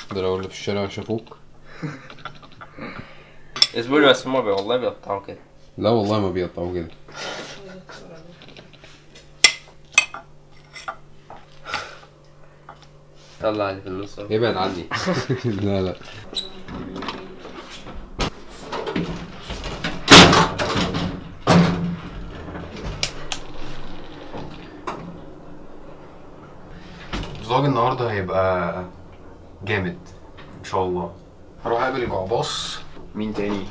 ده لو اللي في الشارع شافوك اصبري بس هما بي- والله بيقطعوا كده لا والله ما بيقطعوا كده طلع اللي في النص أهو. ابعد عني لا لا فلوج النهارده هيبقى جامد ان شاء الله هروح اقابل الجعباص مين تاني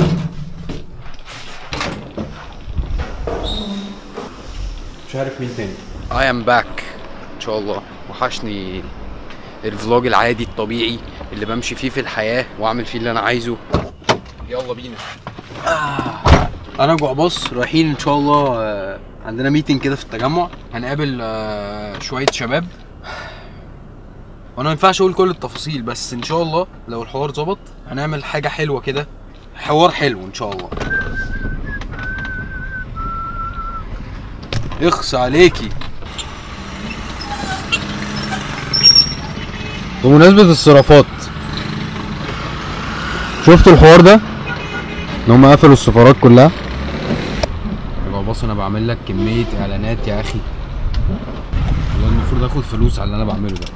مش عارف مين تاني I am back ان شاء الله وحشني الفلوج العادي الطبيعي اللي بمشي فيه في الحياة واعمل فيه اللي انا عايزه يلا بينا انا جعباص رايحين ان شاء الله آه، عندنا ميتنج كده في التجمع هنقابل آه، شوية شباب وانا ما ينفعش اقول كل التفاصيل بس ان شاء الله لو الحوار ظبط هنعمل حاجة حلوة كده حوار حلو ان شاء الله اخص عليكي بمناسبة الصرافات شفتوا الحوار ده؟ ان هم قفلوا السفارات كلها يبقى بص انا بعمل لك كمية اعلانات يا اخي والله المفروض اخد فلوس على اللي انا بعمله ده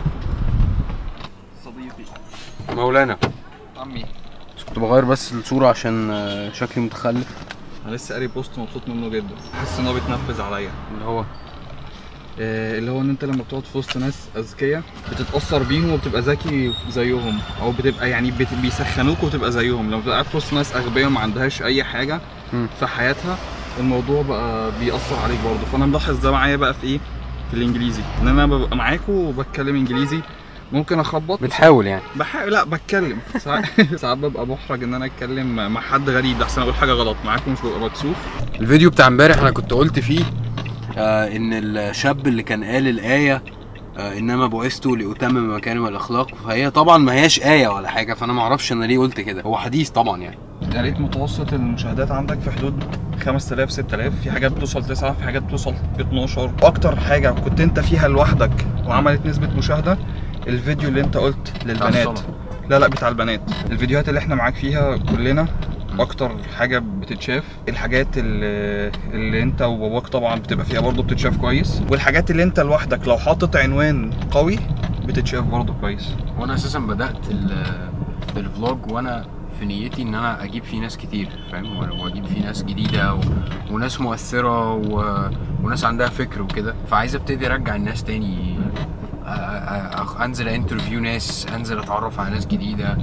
صديقي مولانا عمي بس كنت بغير بس الصورة عشان آه، شكلي متخلف انا لسه قاري بوست مبسوط منه جدا حاسس ان هو بيتنفذ عليا اللي هو آه، اللي هو ان انت لما بتقعد في وسط ناس اذكياء بتتاثر بيهم وبتبقى ذكي زيهم او بتبقى يعني بت- بيسخنوك وتبقى زيهم لما بتبقى قاعد في وسط ناس اغبياء ما عندهاش اي حاجه مم. في حياتها الموضوع بقى بيأثر عليك برضه فانا ملاحظ ده معايا بقى في ايه في الانجليزي ان انا ببقى معاكم وبتكلم انجليزي ممكن اخبط بتحاول يعني بحاول لا بتكلم ساعات ساعات ببقى محرج ان انا اتكلم مع حد غريب احسن اقول حاجه غلط معاكم مش ببقى مكسوف الفيديو بتاع امبارح انا كنت قلت فيه آه ان الشاب اللي كان قال الايه آه انما بعثت لاتمم مكارم الاخلاق فهي طبعا ما هياش ايه ولا حاجه فانا ما اعرفش انا ليه قلت كده هو حديث طبعا يعني يا ريت متوسط المشاهدات عندك في حدود 5000 6000 في حاجات بتوصل 9 في حاجات بتوصل 12 اكتر حاجه كنت انت فيها لوحدك وعملت نسبه مشاهده الفيديو اللي انت قلت للبنات الصلاة. لا لا بتاع البنات الفيديوهات اللي احنا معاك فيها كلنا اكتر حاجه بتتشاف الحاجات اللي, اللي انت وباباك طبعا بتبقى فيها برضه بتتشاف كويس والحاجات اللي انت لوحدك لو حاطط عنوان قوي بتتشاف برضه كويس وانا اساسا بدات ال- الفلوج وانا في نيتي ان انا اجيب فيه ناس كتير فاهم و- واجيب فيه ناس جديده و... وناس مؤثره و... وناس عندها فكر وكده فعايز ابتدي ارجع الناس تاني أ- أ- أ- انزل انترفيو ناس انزل اتعرف على ناس جديده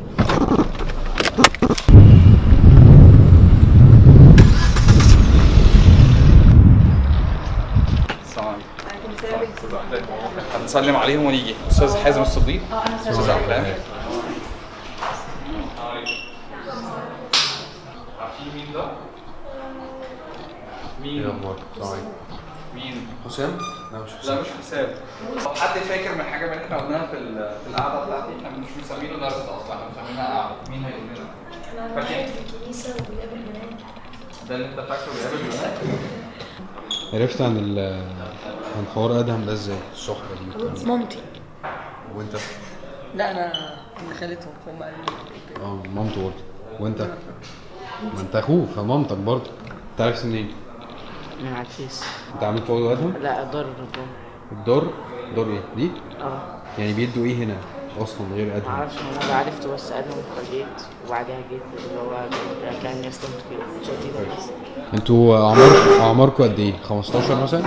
السلام هنسلم عليهم ونيجي استاذ حازم الصديق استاذ احلام عارفين مين ده؟ مين؟ مين؟ حسام؟ لا مش لا مش حساب طب حد فاكر من حاجه من اللي احنا قلناها في ال- في القعده بتاعتي احنا مش مسمينه درس اصلا احنا مسمينها قعده مين هيقول لنا؟ انا فاكر؟ قاعد في الكنيسه وبيقابل بنات ده اللي انت فاكره بيقابل بنات؟ عرفت عن ال عن حوار ادهم ده ازاي؟ الصحبه دي مامتي وانت؟ لا انا ابن خالتهم فهم قالوا لي اه مامته برضه وانت؟ ما انت اخوه فمامتك برضه انت عارف منين؟ من على الفيس انت عامل فولو ادهم؟ لا ضر ربنا الدار دار ايه؟ دي؟ اه يعني بيدوا ايه هنا اصلا غير ادهم؟ معرفش انا اللي عرفته بس ادهم فجيت وبعدها جيت اللي هو كان يستمت كده شديد بس انتوا اعمار اعماركم قد ايه؟ 15 مثلا؟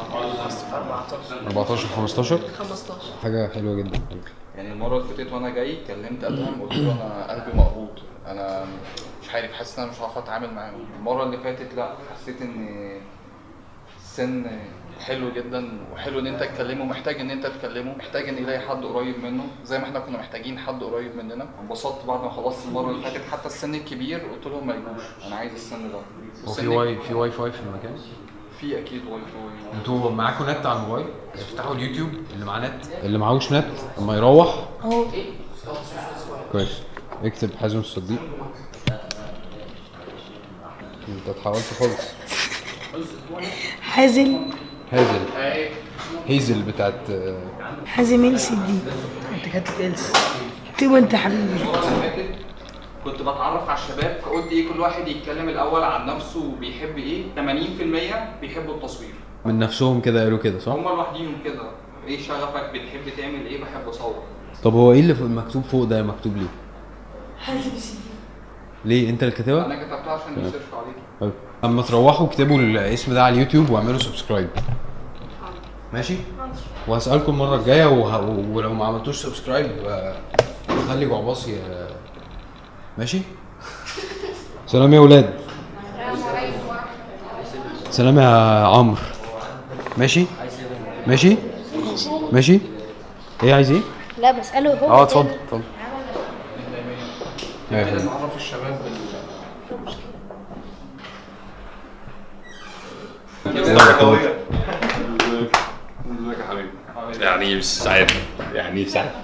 14 15 15 حاجه حلوه جدا يعني المره اللي فاتت وانا جاي كلمت ادهم قلت له انا قلبي مقبوض انا مش عارف حاسس ان انا مش هعرف اتعامل معاهم المره اللي فاتت لا حسيت ان السن حلو جدا وحلو ان انت تكلمه محتاج ان انت تكلمه محتاج ان يلاقي حد قريب منه زي ما احنا كنا محتاجين حد قريب مننا انبسطت بعد ما خلصت المره اللي فاتت حتى السن الكبير قلت لهم ما يجوش انا عايز السن ده هو في السن واي في واي فاي في المكان؟ في اكيد واي فاي انتوا معاكم نت على الموبايل؟ افتحوا اليوتيوب اللي معاه نت اللي معهوش نت اما يروح اهو كويس اكتب حازم الصديق انت اتحولت خالص حازم هازل هيزل بتاعت حازم السي دي انت كاتب إلس سيب انت يا حبيبي المره اللي فاتت كنت بتعرف على الشباب فقلت ايه كل واحد يتكلم الاول عن نفسه وبيحب ايه 80% بيحبوا التصوير من نفسهم كده قالوا كده صح؟ هما لوحديهم كده ايه شغفك بتحب تعمل ايه بحب اصور طب هو ايه اللي في- مكتوب فوق ده مكتوب ليه؟ حاسب سي ليه انت اللي كاتبها؟ انا كتبتها عشان يسيرش عليه طيب. اما تروحوا اكتبوا الاسم ده على اليوتيوب واعملوا سبسكرايب ماشي وهسألكم المرة الجاية وه... ولو ما عملتوش سبسكرايب آه، خلي جعباص ي... ماشي سلام يا ولاد سلام يا عمرو ماشي ماشي ماشي ايه عايز ايه لا بسأله هو اه اتفضل اتفضل ايوه يا لازم حبيبي. اعرف الشباب بال يعني مش عارف يعني مش عارف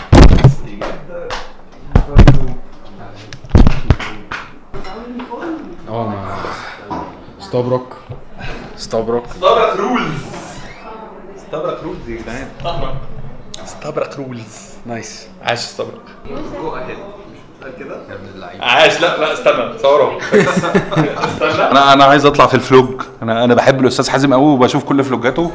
اه ما استبرك استبرك استبرق رولز استبرق رولز يا جدعان استبرق رولز نايس عاش استبرق جو اهيد كده يا ابن اللعيبه عاش لا لا استنى صورهم استنى انا انا عايز اطلع في الفلوج انا انا بحب الاستاذ حازم قوي وبشوف كل فلوجاته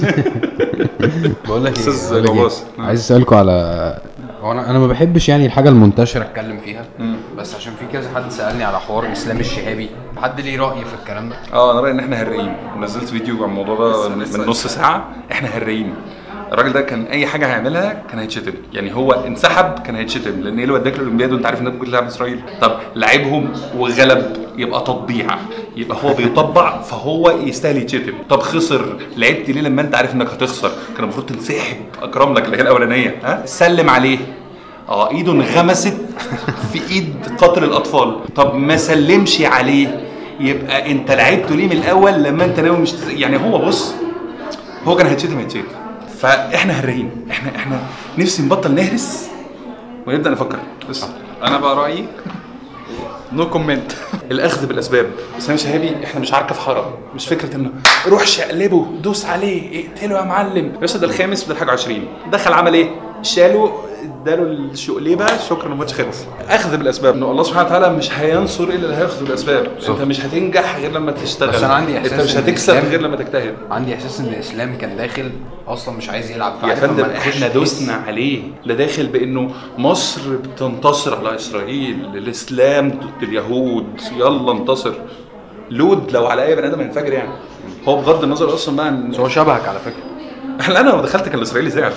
بقول لك أستاذ بقول لك جواز. عايز اسالكم على هو انا انا ما بحبش يعني الحاجه المنتشره اتكلم فيها بس عشان في كذا حد سالني على حوار اسلام الشهابي حد ليه راي في الكلام ده اه انا رايي ان احنا هريين ونزلت فيديو عن الموضوع ده من من نص ساعه احنا هريين الراجل ده كان اي حاجه هيعملها كان هيتشتم يعني هو انسحب كان هيتشتم لان ايه اللي وداك الاولمبياد وانت عارف انك ممكن تلعب اسرائيل طب لعبهم وغلب يبقى تطبيع يبقى هو بيطبع فهو يستاهل يتشتم طب خسر لعبت ليه لما انت عارف انك هتخسر كان المفروض تنسحب اكرم لك اللي هي الاولانيه ها سلم عليه اه ايده انغمست في ايد قاتل الاطفال طب ما سلمش عليه يبقى انت لعبته ليه من الاول لما انت ناوي مش تز... يعني هو بص هو كان هيتشتم هيتشتم فاحنا هرين احنا احنا نفسي نبطل نهرس ونبدا نفكر بس انا بقى رايي نو كومنت الاخذ بالاسباب اسلام شهابي احنا مش عركه في حرم مش فكره انه روح شقلبه دوس عليه اقتله يا معلم يا باشا ده الخامس وده الحاجه 20 دخل عمل ايه؟ شاله اداله الشقليبه شكرا الماتش خلص اخذ بالاسباب انه الله سبحانه وتعالى مش هينصر الا اللي هياخذ بالاسباب انت مش هتنجح غير لما تشتغل بس أنا عندي انت إحساس مش إن هتكسب الإسلام- غير لما تجتهد عندي احساس ان اسلام كان داخل اصلا مش عايز يلعب يا فعارف فندم لما تخش احنا تحس- دوسنا عليه ده داخل بانه مصر بتنتصر على اسرائيل الاسلام ضد اليهود يلا انتصر لود لو على اي بني ادم هينفجر يعني هو بغض النظر اصلا بقى ان بس هو شبهك على فكره لا انا لما دخلت كان الاسرائيلي زعل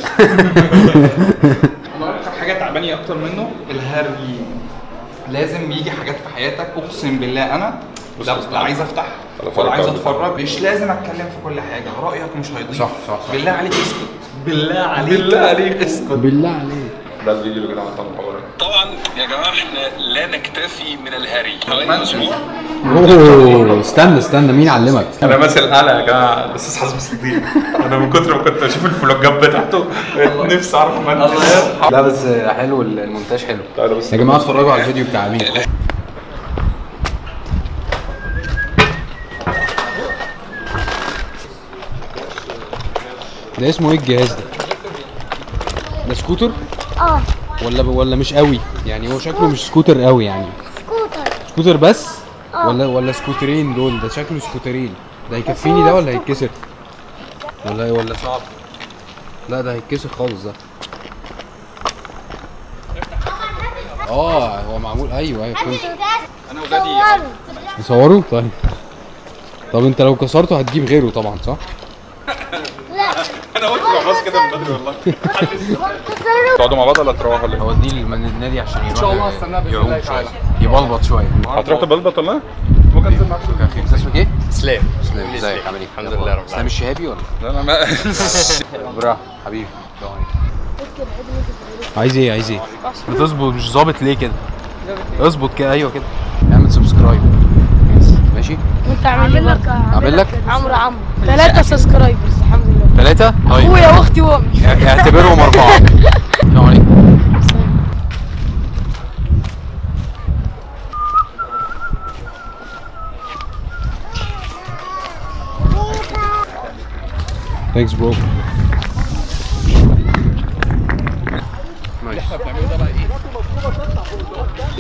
انا اكتر حاجه تعباني اكتر منه الهري لازم يجي حاجات في حياتك اقسم بالله انا لا, لا عايز افتح ولا عايز اتفرج مش لازم اتكلم في كل حاجه رايك مش هيضيف صح، صح، صح. بالله عليك اسكت بالله عليك بالله عليك اسكت بالله عليك ده الفيديو اللي كده عملته محاضره طبعا يا جماعه احنا لا نكتفي من الهري اوه استنى استنى مين علمك انا مثل اعلى يا جماعه الاستاذ حازم صديق انا من كتر ما كنت اشوف الفلوجات بتاعته نفسي اعرف منتج لا بس حلو المونتاج حلو تعالى بس يا جماعه اتفرجوا على الفيديو بتاع امين ده اسمه ايه الجهاز ده؟ ده سكوتر؟ اه ولا ولا مش قوي؟ يعني هو شكله مش سكوتر قوي يعني سكوتر سكوتر بس؟ ولا ولا سكوترين دول ده شكله سكوترين ده هيكفيني ده ولا هيتكسر؟ ولا ولا صعب؟ لا ده هيتكسر خالص ده اه هو معمول ايوه ايوه فهمت انا ولادي نصوره طيب طب انت لو كسرته هتجيب غيره طبعا صح؟ انا قلت خلاص كده من بدري والله تقعدوا مع بعض ولا تروحوا ولا هو دي النادي عشان يروح ان شاء الله هستناه باذن الله تعالى يبلبط شويه هتروح تبلبط ولا؟ ممكن انزل معاك انت اسمك ايه؟ اسلام اسلام ازيك عامل ايه؟ الحمد لله رب اسلام الشهابي ولا؟ لا لا ما برا حبيبي عايز ايه عايز ايه؟ بتظبط مش ظابط ليه كده؟ اظبط كده ايوه كده اعمل سبسكرايب ماشي؟ وانت عامل لك اعمل لك عمرو عمرو ثلاثة سبسكرايبرز الحمد لله ثلاثة؟ طيب اخويا واختي وامي اعتبرهم أربعة السلام عليكم Thanks bro اللي احنا بنعمله ده بقى ايه؟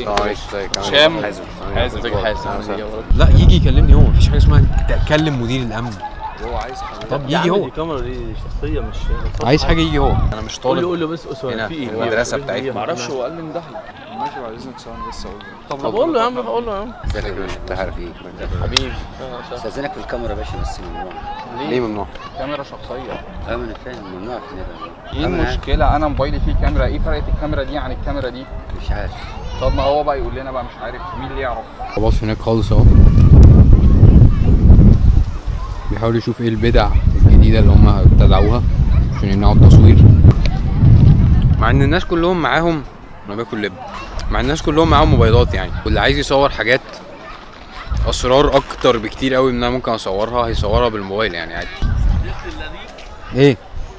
هشام حازم ازيك يا حازم لا يجي يكلمني هو مفيش حاجه اسمها تكلم مدير الامن هو عايز طب يجي هو الكاميرا دي شخصيه مش عايز حاجه يجي هو انا مش قول له طالب قول له بس اسوء هنا في في ايه المدرسه بتاعتنا معرفش هو قال لي مدحلق ماشي بعد اذنك ثواني بس اقول له. طب قول له يا عم قول له يا عم انت عارف ايه حبيبي استاذنك في الكاميرا يا باشا بس ممنوع ليه ممنوع كاميرا شخصيه اه ما انا فاهم ممنوع في النبأ ايه المشكله انا موبايلي فيه كاميرا ايه فرقت الكاميرا دي عن الكاميرا دي مش عارف طب ما هو بقى يقول لنا بقى مش عارف مين اللي يعرف خلاص هناك خالص اهو بيحاول يشوف ايه البدع الجديده اللي هم ابتدعوها عشان يمنعوا التصوير مع ان الناس كلهم معاهم انا باكل لب مع الناس كلهم معاهم موبايلات يعني واللي عايز يصور حاجات اسرار اكتر بكتير قوي من انا ممكن اصورها هيصورها بالموبايل يعني عادي ايه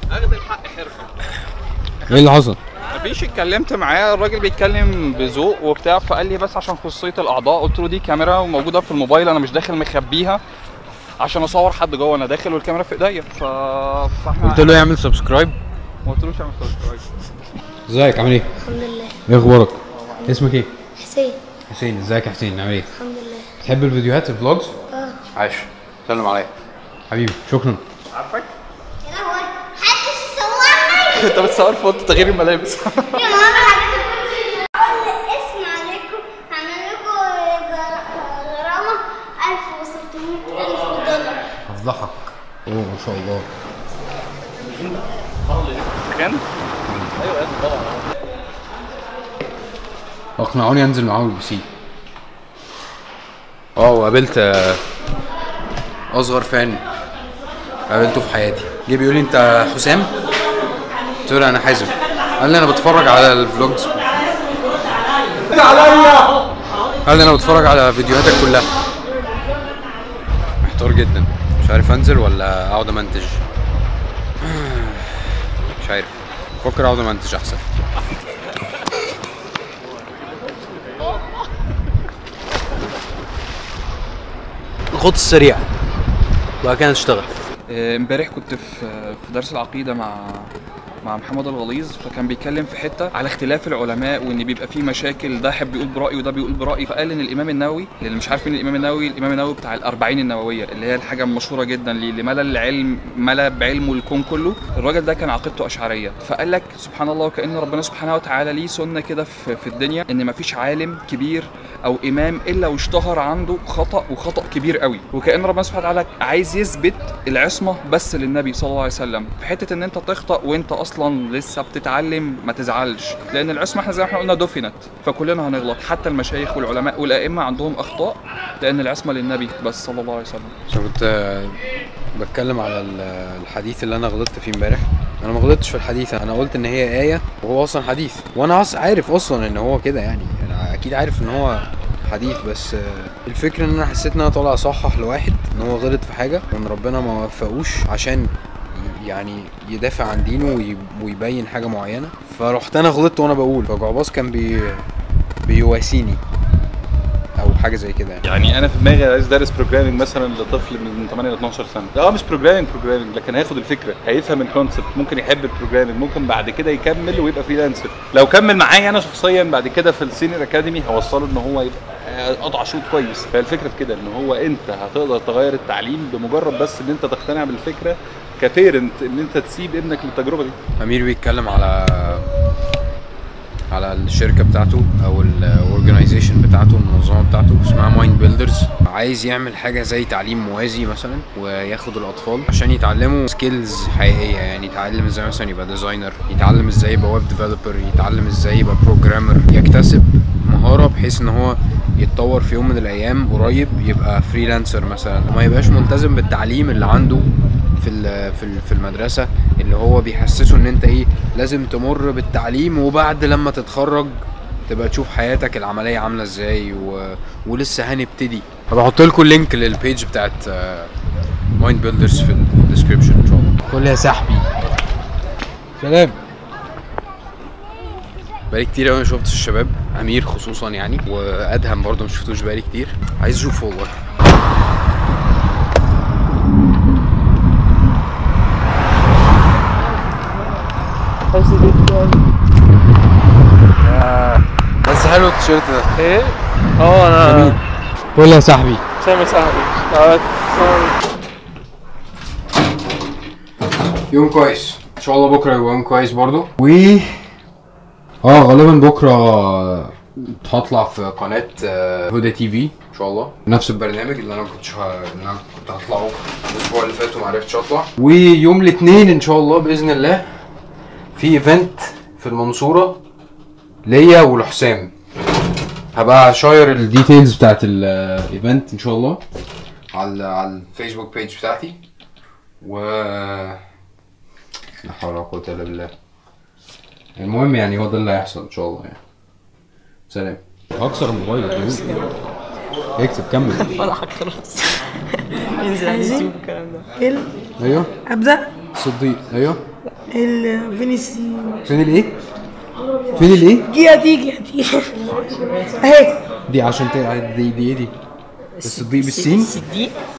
ايه اللي حصل مفيش اتكلمت معاه الراجل بيتكلم بذوق وبتاع فقال لي بس عشان خصوصيه الاعضاء قلت له دي كاميرا وموجوده في الموبايل انا مش داخل مخبيها عشان اصور حد جوه انا داخل والكاميرا في ايديا ف... فاحنا قلت له يعمل سبسكرايب ما قلتلوش اعمل سبسكرايب ازيك عامل ايه الحمد لله ايه اخبارك اسمك ايه حسين حسين ازيك يا حسين عامل ايه الحمد لله تحب الفيديوهات الفلوجز اه عاش سلم عليا حبيبي شكرا عارفك يا لهوي محدش يصورني انت بتصور في اوضه تغيير الملابس يا ماما حبيبتي اسم عليكم هعمل لكم غرامه 1600 الف دولار هفضحك اوه ما شاء الله كان اقنعوني انزل معاهم البي سي اه وقابلت آه، اصغر فان قابلته في حياتي جه بيقول لي انت حسام قلت له انا حازم قال لي انا بتفرج على الفلوجز قال لي انا بتفرج على فيديوهاتك كلها محتار جدا مش عارف انزل ولا اقعد امنتج مش عارف بفكر اقعد امنتج احسن الخط السريع وبعد كده نشتغل آه، امبارح كنت في في درس العقيده مع مع محمد الغليظ فكان بيتكلم في حته على اختلاف العلماء وان بيبقى في مشاكل ده حب يقول برايه وده بيقول برايه فقال ان الامام النووي اللي مش عارف مين الامام النووي الامام النووي بتاع الأربعين النوويه اللي هي الحاجه المشهوره جدا ليه اللي ملا العلم ملا بعلمه الكون كله الراجل ده كان عقيدته اشعريه فقال لك سبحان الله وكان ربنا سبحانه وتعالى ليه سنه كده في, في الدنيا ان مفيش عالم كبير او امام الا واشتهر عنده خطا وخطا كبير قوي وكان ربنا سبحانه وتعالى عايز يثبت العصمه بس للنبي صلى الله عليه وسلم في حته ان انت تخطا وانت اصلا لسه بتتعلم ما تزعلش لان العصمه احنا زي ما احنا قلنا دفنت فكلنا هنغلط حتى المشايخ والعلماء والائمه عندهم اخطاء لان العصمه للنبي بس صلى الله عليه وسلم عشان كنت آه، بتكلم على ال- الحديث اللي انا غلطت فيه امبارح انا ما غلطتش في الحديث انا قلت ان هي ايه وهو اصلا حديث وانا أص- عارف اصلا ان هو كده يعني انا اكيد عارف ان هو حديث بس آه، الفكره ان انا حسيت ان انا طالع اصحح لواحد ان هو غلط في حاجه وان ربنا ما وفقوش عشان ي- يعني يدافع عن دينه وي- ويبين حاجه معينه فرحت انا غلطت وانا بقول فجعباص كان بي بيواسيني او حاجه زي كده يعني يعني انا في دماغي عايز دارس بروجرامنج مثلا لطفل من 8 ل 12 سنه اه مش بروجرامنج بروجرامنج لكن هياخد الفكره هيفهم الكونسبت ممكن يحب البروجرامنج ممكن بعد كده يكمل ويبقى فريلانسر لو كمل معايا انا شخصيا بعد كده في السينيور اكاديمي هوصله ان هو يبقى قطع شوط كويس فالفكره في كده ان هو انت هتقدر تغير التعليم بمجرد بس ان انت تقتنع بالفكره كبيرنت ان انت تسيب ابنك للتجربه دي امير بيتكلم على على الشركه بتاعته او الاورجنايزيشن بتاعته المنظمه بتاعته اسمها مايند بيلدرز عايز يعمل حاجه زي تعليم موازي مثلا وياخد الاطفال عشان يتعلموا سكيلز حقيقيه يعني يتعلم ازاي مثلا يبقى ديزاينر يتعلم ازاي يبقى ويب ديفلوبر يتعلم ازاي يبقى بروجرامر يكتسب مهاره بحيث ان هو يتطور في يوم من الايام قريب يبقى فريلانسر مثلا وما يبقاش ملتزم بالتعليم اللي عنده في ال- في ال- في المدرسه اللي هو بيحسسه ان انت ايه لازم تمر بالتعليم وبعد لما تتخرج تبقى تشوف حياتك العمليه عامله ازاي و... ولسه هنبتدي هبحط لكم اللينك للبيج بتاعت مايند بيلدرز في الديسكربشن ان شاء الله كل يا صاحبي سلام بقالي كتير قوي ما شفتش الشباب امير خصوصا يعني وادهم برضه ما شفتوش بقالي كتير عايز اشوفه والله بس حلو التيشيرت ده ايه اه انا جميل قول يا صاحبي سامي صاحبي تعالى يوم كويس ان شاء الله بكره يبقى يوم كويس برضو و اه غالبا بكره هطلع في قناه آه، هدى تي في ان شاء الله نفس البرنامج اللي انا كنتش ه... اللي انا كنت هطلعه الاسبوع اللي فات وما عرفتش اطلع ويوم الاثنين ان شاء الله باذن الله في ايفنت في المنصوره ليا ولحسام هبقى شاير الديتيلز بتاعت الايفنت ان شاء الله على على الفيسبوك بيج بتاعتي و لا حول ولا قوة الا بالله المهم يعني هو ده اللي هيحصل ان شاء الله يعني سلام هكسر الموبايل يا حبيبي. اكتب كمل ولا حاجه خلاص ينزل على اليوتيوب الكلام ده ال ايوه ابدا صديق ايوه ال فينيسي فين الايه؟ فين الايه؟ دي هتيجي هتيجي اهي دي عشان ت... دي دي ايه دي؟ الصديق بالسين؟ الصديق